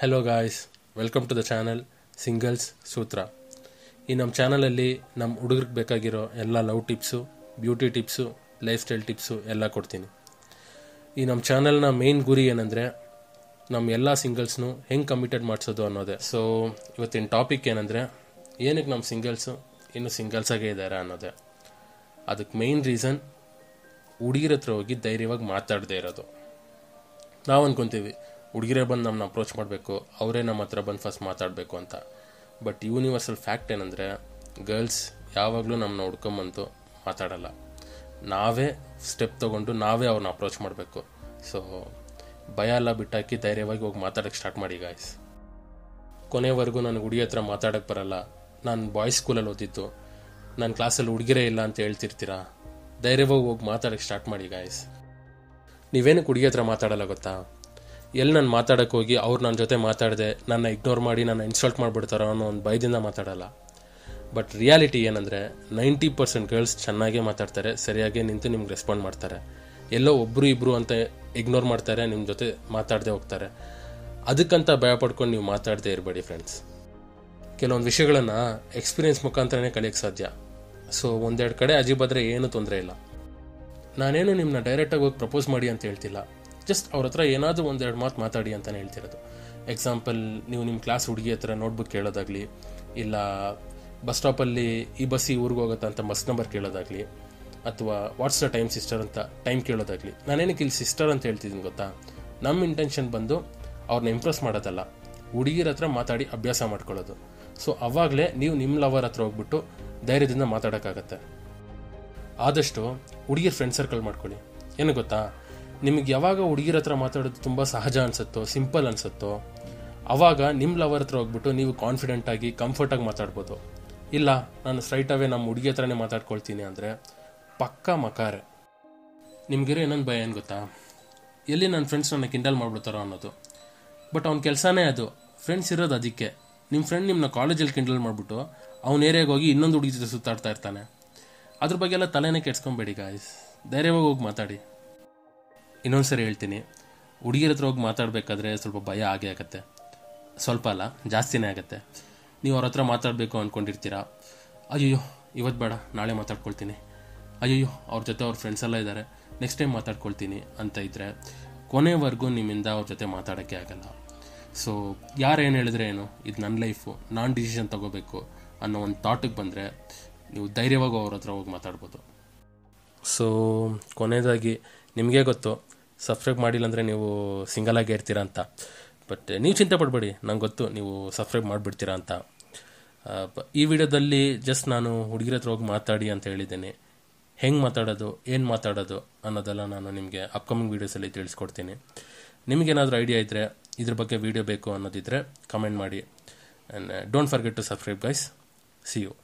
hello guys welcome to the channel singles Sutra ಈ ನಮ್ಮ ಚಾನಲಲ್ಲಿ ನಮ್ಮ ಹುಡುಗರಿಗೆ ಬೇಕಾಗಿರೋ ಎಲ್ಲ love tips beauty tips lifestyle tips ಎಲ್ಲ ಕೊಡ್ತೀನಿ ಈ ನಮ್ಮ ಚಾನಲ್ನ ಮೇನ್ ಗುರಿ ಏನಂದರೆ ನಮ್ಮ ಎಲ್ಲ ಸಿಂಗಲ್ಸ್ನು ಹೆಂಗೆ ಕಮಿಟೆಡ್ ಮಾಡಿಸೋದು ಅನ್ನೋದೇ ಸೊ ಇವತ್ತಿನ ಟಾಪಿಕ್ ಏನಂದರೆ ಏನಕ್ಕೆ ನಮ್ಮ ಸಿಂಗಲ್ಸು ಇನ್ನು ಸಿಂಗಲ್ಸಾಗೇ ಇದ್ದಾರೆ ಅನ್ನೋದೇ ಅದಕ್ಕೆ ಮೇನ್ ರೀಸನ್ ಹುಡುಗಿರ ಹತ್ರ ಹೋಗಿ ಧೈರ್ಯವಾಗಿ ಮಾತಾಡದೇ ಇರೋದು ನಾವು ಅನ್ಕೊಂತೀವಿ ಹುಡುಗಿರೇ ಬಂದು ನಮ್ಮನ್ನ ಅಪ್ರೋಚ್ ಮಾಡಬೇಕು ಅವರೇ ನಮ್ಮ ಹತ್ರ ಬಂದು ಫಸ್ಟ್ ಮಾತಾಡಬೇಕು ಅಂತ ಬಟ್ ಯೂನಿವರ್ಸಲ್ ಫ್ಯಾಕ್ಟ್ ಏನಂದರೆ ಗರ್ಲ್ಸ್ ಯಾವಾಗಲೂ ನಮ್ಮನ್ನ ಹುಡ್ಕೊಂಬಂತು ಮಾತಾಡಲ್ಲ ನಾವೇ ಸ್ಟೆಪ್ ತೊಗೊಂಡು ನಾವೇ ಅವ್ರನ್ನ ಅಪ್ರೋಚ್ ಮಾಡಬೇಕು ಸೊ ಭಯ ಎಲ್ಲ ಬಿಟ್ಟಾಕಿ ಧೈರ್ಯವಾಗಿ ಹೋಗಿ ಮಾತಾಡೋಕ್ಕೆ ಸ್ಟಾರ್ಟ್ ಮಾಡಿ ಗಾಯ್ಸ್ ಕೊನೆವರೆಗೂ ನನಗೆ ಹುಡುಗಿ ಹತ್ರ ಮಾತಾಡೋಕ್ಕೆ ಬರಲ್ಲ ನಾನು ಬಾಯ್ಸ್ ಸ್ಕೂಲಲ್ಲಿ ಓದಿದ್ದು ನನ್ನ ಕ್ಲಾಸಲ್ಲಿ ಹುಡುಗಿರೇ ಇಲ್ಲ ಅಂತ ಹೇಳ್ತಿರ್ತೀರಾ ಧೈರ್ಯವಾಗಿ ಹೋಗಿ ಮಾತಾಡೋಕ್ಕೆ ಸ್ಟಾರ್ಟ್ ಮಾಡಿ ಗಾಯ್ಸ್ ನೀವೇನಕ್ಕೆ ಹುಡುಗಿ ಹತ್ರ ಮಾತಾಡಲ್ಲ ಗೊತ್ತಾ ಎಲ್ಲಿ ನಾನು ಮಾತಾಡಕ್ಕೆ ಹೋಗಿ ಅವ್ರು ನನ್ನ ಜೊತೆ ಮಾತಾಡದೆ ನನ್ನ ಇಗ್ನೋರ್ ಮಾಡಿ ನನ್ನ ಇನ್ಸಲ್ಟ್ ಮಾಡಿಬಿಡ್ತಾರೋ ಅನ್ನೋ ಒಂದು ಭಯದಿಂದ ಮಾತಾಡಲ್ಲ ಬಟ್ ರಿಯಾಲಿಟಿ ಏನಂದರೆ ನೈಂಟಿ ಪರ್ಸೆಂಟ್ ಗರ್ಲ್ಸ್ ಚೆನ್ನಾಗೇ ಮಾತಾಡ್ತಾರೆ ಸರಿಯಾಗಿ ನಿಂತು ನಿಮ್ಗೆ ರೆಸ್ಪಾಂಡ್ ಮಾಡ್ತಾರೆ ಎಲ್ಲೋ ಒಬ್ಬರು ಇಬ್ಬರು ಅಂತ ಇಗ್ನೋರ್ ಮಾಡ್ತಾರೆ ನಿಮ್ಮ ಜೊತೆ ಮಾತಾಡದೆ ಹೋಗ್ತಾರೆ ಅದಕ್ಕಂತ ಭಯ ಪಡ್ಕೊಂಡು ನೀವು ಮಾತಾಡದೇ ಇರಬೇಡಿ ಫ್ರೆಂಡ್ಸ್ ಕೆಲವೊಂದು ವಿಷಯಗಳನ್ನು ಎಕ್ಸ್ಪೀರಿಯನ್ಸ್ ಮುಖಾಂತರನೇ ಕಲಿಯೋಕ್ಕೆ ಸಾಧ್ಯ ಸೊ ಒಂದೆರಡು ಕಡೆ ಅಜಿಬಾದ್ರೆ ಏನೂ ತೊಂದರೆ ಇಲ್ಲ ನಾನೇನು ನಿಮ್ಮನ್ನ ಡೈರೆಕ್ಟಾಗಿ ಹೋಗಿ ಪ್ರಪೋಸ್ ಮಾಡಿ ಅಂತ ಹೇಳ್ತಿಲ್ಲ ಜಸ್ಟ್ ಅವ್ರ ಹತ್ರ ಏನಾದರೂ ಒಂದೆರಡು ಮಾತು ಮಾತಾಡಿ ಅಂತಲೇ ಹೇಳ್ತಿರೋದು ಎಕ್ಸಾಂಪಲ್ ನೀವು ನಿಮ್ಮ ಕ್ಲಾಸ್ ಹುಡುಗಿ ಹತ್ರ ನೋಟ್ಬುಕ್ ಕೇಳೋದಾಗಲಿ ಇಲ್ಲ ಬಸ್ ಸ್ಟಾಪಲ್ಲಿ ಈ ಬಸ್ ಈ ಊರಿಗೆ ಹೋಗುತ್ತಾ ಅಂತ ಬಸ್ ನಂಬರ್ ಕೇಳೋದಾಗಲಿ ಅಥವಾ ವಾಟ್ಸ್ ದ ಟೈಮ್ ಸಿಸ್ಟರ್ ಅಂತ ಟೈಮ್ ಕೇಳೋದಾಗಲಿ ನಾನೇನಕ್ಕೆ ಇಲ್ಲಿ ಸಿಸ್ಟರ್ ಅಂತ ಹೇಳ್ತಿದ್ದೀನಿ ಗೊತ್ತಾ ನಮ್ಮ ಇಂಟೆನ್ಷನ್ ಬಂದು ಅವ್ರನ್ನ ಇಂಪ್ರೆಸ್ ಮಾಡೋದಲ್ಲ ಹುಡುಗಿರ ಹತ್ರ ಮಾತಾಡಿ ಅಭ್ಯಾಸ ಮಾಡ್ಕೊಳ್ಳೋದು ಸೊ ಅವಾಗಲೇ ನೀವು ನಿಮ್ಮ ಲವರ್ ಹತ್ರ ಹೋಗ್ಬಿಟ್ಟು ಧೈರ್ಯದಿಂದ ಮಾತಾಡೋಕ್ಕಾಗತ್ತೆ ಆದಷ್ಟು ಹುಡುಗಿರ ಫ್ರೆಂಡ್ ಸರ್ಕಲ್ ಮಾಡ್ಕೊಳ್ಳಿ ಏನು ಗೊತ್ತಾ ನಿಮಗೆ ಯಾವಾಗ ಹುಡುಗಿರ ಹತ್ರ ಮಾತಾಡೋದು ತುಂಬ ಸಹಜ ಅನ್ಸುತ್ತೋ ಸಿಂಪಲ್ ಅನ್ಸುತ್ತೋ ಅವಾಗ ನಿಮ್ಮ ಲವರ್ ಹತ್ರ ಹೋಗ್ಬಿಟ್ಟು ನೀವು ಕಾನ್ಫಿಡೆಂಟ್ ಆಗಿ ಕಂಫರ್ಟಾಗಿ ಮಾತಾಡ್ಬೋದು ಇಲ್ಲ ನಾನು ಸ್ಟ್ರೈಟ್ ಅವೇ ನಮ್ಮ ಹುಡುಗಿ ಹತ್ರನೇ ಮಾತಾಡ್ಕೊಳ್ತೀನಿ ಅಂದರೆ ಪಕ್ಕಾ ಮಕಾರೆ ನಿಮಗಿರೋ ಇನ್ನೊಂದು ಭಯ ಏನು ಗೊತ್ತಾ ಎಲ್ಲಿ ನನ್ನ ಫ್ರೆಂಡ್ಸ್ ನನ್ನ ಕಿಂಡಲ್ ಮಾಡ್ಬಿಡ್ತಾರೋ ಅನ್ನೋದು ಬಟ್ ಅವ್ನ ಕೆಲಸನೇ ಅದು ಫ್ರೆಂಡ್ಸ್ ಇರೋದು ಅದಕ್ಕೆ ನಿಮ್ಮ ಫ್ರೆಂಡ್ ನಿಮ್ಮನ್ನ ಕಾಲೇಜಲ್ಲಿ ಕಿಂಡಲ್ ಮಾಡಿಬಿಟ್ಟು ಅವ್ನ ಏರಿಯಾಗೆ ಹೋಗಿ ಇನ್ನೊಂದು ಹುಡುಗಿ ಜೊತೆ ಸುತ್ತಾಡ್ತಾ ಇರ್ತಾನೆ ಅದ್ರ ಬಗ್ಗೆ ಎಲ್ಲ ತಲೆನೇ ಕೆಡ್ಸ್ಕೊಂಬೇಡಿ ಗಾಯ್ಸ್ ಧೈರ್ಯವಾಗಿ ಹೋಗಿ ಮಾತಾಡಿ ಇನ್ನೊಂದು ಸರಿ ಹೇಳ್ತೀನಿ ಹುಡುಗಿರ ಹತ್ರ ಹೋಗಿ ಮಾತಾಡಬೇಕಾದ್ರೆ ಸ್ವಲ್ಪ ಭಯ ಆಗೇ ಆಗುತ್ತೆ ಸ್ವಲ್ಪ ಅಲ್ಲ ಜಾಸ್ತಿನೇ ಆಗುತ್ತೆ ನೀವು ಅವ್ರ ಹತ್ರ ಮಾತಾಡಬೇಕು ಅಂದ್ಕೊಂಡಿರ್ತೀರಾ ಅಯ್ಯೋ ಇವತ್ತು ಬೇಡ ನಾಳೆ ಮಾತಾಡ್ಕೊಳ್ತೀನಿ ಅಯ್ಯೋ ಅವ್ರ ಜೊತೆ ಅವ್ರ ಫ್ರೆಂಡ್ಸ್ ಎಲ್ಲ ಇದ್ದಾರೆ ನೆಕ್ಸ್ಟ್ ಟೈಮ್ ಮಾತಾಡ್ಕೊಳ್ತೀನಿ ಅಂತ ಇದ್ದರೆ ಕೊನೆವರೆಗೂ ನಿಮ್ಮಿಂದ ಅವ್ರ ಜೊತೆ ಮಾತಾಡೋಕ್ಕೆ ಆಗಲ್ಲ ಸೊ ಯಾರು ಏನು ಹೇಳಿದ್ರೆ ಏನು ಇದು ನನ್ನ ಲೈಫು ನಾನು ಡಿಸಿಷನ್ ತಗೋಬೇಕು ಅನ್ನೋ ಒಂದು ಥಾಟಿಗೆ ಬಂದರೆ ನೀವು ಧೈರ್ಯವಾಗಿ ಅವ್ರ ಹತ್ರ ಹೋಗಿ ಮಾತಾಡ್ಬೋದು ಸೊ ಕೊನೆಯದಾಗಿ ನಿಮಗೆ ಗೊತ್ತು ಸಬ್ಸ್ಕ್ರೈಬ್ ಮಾಡಿಲ್ಲ ಅಂದರೆ ನೀವು ಸಿಂಗಲ್ ಆಗಿ ಇರ್ತೀರಾ ಅಂತ ಬಟ್ ನೀವು ಚಿಂತೆ ಪಡಬೇಡಿ ನಂಗೆ ಗೊತ್ತು ನೀವು ಸಬ್ಸ್ಕ್ರೈಬ್ ಮಾಡಿಬಿಡ್ತೀರಾ ಅಂತ ಆ, ಬ- ಈ ವಿಡಿಯೋದಲ್ಲಿ ಜಸ್ಟ್ ನಾನು ಹುಡುಗಿರ ಹತ್ರ ಹೋಗಿ ಮಾತಾಡಿ ಅಂತ ಹೇಳಿದ್ದೇನೆ ಹೆಂಗೆ ಮಾತಾಡೋದು ಏನು ಮಾತಾಡೋದು ಅನ್ನೋದೆಲ್ಲ ನಾನು ನಿಮಗೆ ಅಪ್ಕಮಿಂಗ್ ವೀಡಿಯೋಸಲ್ಲಿ ತಿಳಿಸ್ಕೊಡ್ತೀನಿ ನಿಮಗೇನಾದರೂ ಐಡಿಯಾ ಇದ್ದರೆ ಇದ್ರ ಬಗ್ಗೆ ವಿಡಿಯೋ ಬೇಕು ಅನ್ನೋದಿದ್ದರೆ ಕಮೆಂಟ್ ಮಾಡಿ and don't forget to subscribe guys see you